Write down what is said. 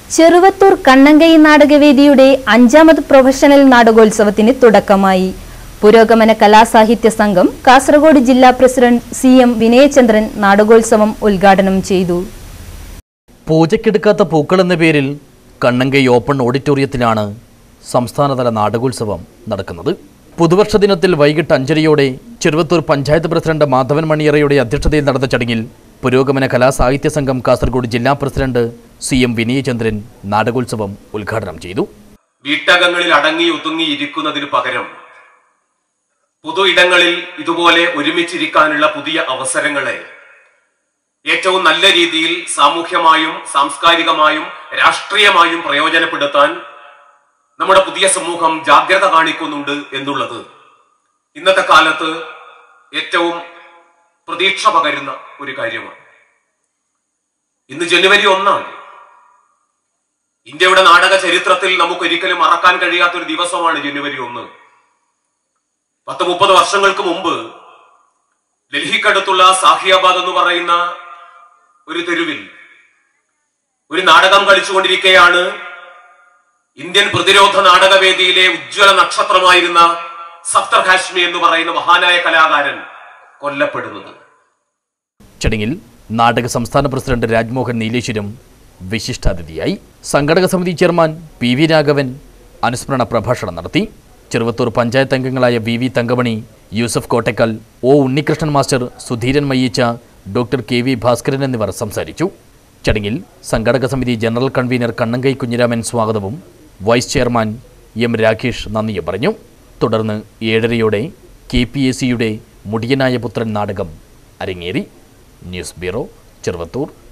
ചെറുവത്തൂർ കണ്ണങ്കൈ നാടകവേദിയുടെ അഞ്ചാമത് പ്രൊഫഷണൽ നാടകോത്സവത്തിന് തുടക്കമായി പുരോഗമന കലാസാഹിത്യ സംഘം കാസർഗോഡ് ജില്ലാ പ്രസിഡന്റ് സി എം വിനയചന്ദ്രൻ നാടകോത്സവം ഉദ്ഘാടനം ചെയ്തു പൂജയ്ക്കെടുക്കാത്ത പൂക്കൾ എന്ന പേരിൽ കണ്ണങ്കൈ ഓപ്പൺ ഓഡിറ്റോറിയത്തിലാണ് സംസ്ഥാനതല നാടകോത്സവം നടക്കുന്നത് പുതുവർഷ ദിനത്തിൽ വൈകിട്ട് അഞ്ചരയോടെ ചെറുവത്തൂർ പഞ്ചായത്ത് പ്രസിഡന്റ് മാധവൻ മണിയറയുടെ അധ്യക്ഷതയിൽ നടന്ന ചടങ്ങിൽ പുരോഗമന കലാസാഹിത്യ സംഘം കാസർഗോഡ് ജില്ലാ പ്രസിഡന്റ് സി എം വിനയചന്ദ്രൻ നാടകോത്സവം ഉദ്ഘാടനം ചെയ്തു വീട്ടകങ്ങളിൽ അടങ്ങി ഒതുങ്ങി ഇരിക്കുന്നതിന് പകരം പൊതു ഇടങ്ങളിൽ ഇതുപോലെ ഒരുമിച്ചിരിക്കാനുള്ള പുതിയ അവസരങ്ങളെ ഏറ്റവും നല്ല രീതിയിൽ സാമൂഹ്യമായും സാംസ്കാരികമായും രാഷ്ട്രീയമായും പ്രയോജനപ്പെടുത്താൻ നമ്മുടെ പുതിയ സമൂഹം ജാഗ്രത കാണിക്കുന്നുണ്ട് എന്നുള്ളത് ഇന്നത്തെ കാലത്ത് ഏറ്റവും പ്രതീക്ഷ പകരുന്ന ഒരു കാര്യമാണ് ഇന്ന് ജനുവരി ഒന്നാണ് ഇന്ത്യയുടെ നാടക ചരിത്രത്തിൽ നമുക്ക് ഒരിക്കലും മറക്കാൻ കഴിയാത്ത ഒരു ദിവസമാണ് ജനുവരി ഒന്ന് പത്ത് മുപ്പത് വർഷങ്ങൾക്ക് മുമ്പ് ഡൽഹിക്കടുത്തുള്ള സാഹിയാബാദ് എന്ന് പറയുന്ന ഒരു തെരുവിൽ ഒരു നാടകം കളിച്ചുകൊണ്ടിരിക്കെയാണ് ഇന്ത്യൻ പ്രതിരോധ നാടകവേദിയിലെ ഉജ്ജ്വല നക്ഷത്രമായിരുന്ന സഫ്തർ ഹാഷ്മി എന്ന് പറയുന്ന മഹാനായ കലാകാരൻ കൊല്ലപ്പെടുന്നത് ചടങ്ങിൽ നാടക സംസ്ഥാന പ്രസിഡന്റ് രാജ്മോഹൻ നീലേശ്വരം വിശിഷ്ടാതിഥിയായി സംഘടക സമിതി ചെയർമാൻ പി വി രാഘവൻ അനുസ്മരണ പ്രഭാഷണം നടത്തി ചെറുവത്തൂർ പഞ്ചായത്ത് അംഗങ്ങളായ V V Thankamani Yusuf Kottakkal O Unnikrishnan master Sudheeran Mayyichcha doctor K V Bhaskaran എന്നിവർ സംസാരിച്ചു ചടങ്ങിൽ സംഘടക സമിതി ജനറൽ കൺവീനർ കണ്ണങ്കൈ കുഞ്ഞിരാമൻ സ്വാഗതവും വൈസ് ചെയർമാൻ എം രാകേഷ് നന്ദിയും പറഞ്ഞു തുടർന്ന് ഏഴരയോടെ കെ പി എ സിയുടെ മുടിയനായ പുത്രൻ നാടകം അരങ്ങേറി ന്യൂസ് ബ്യൂറോ ചെറുവത്തൂർ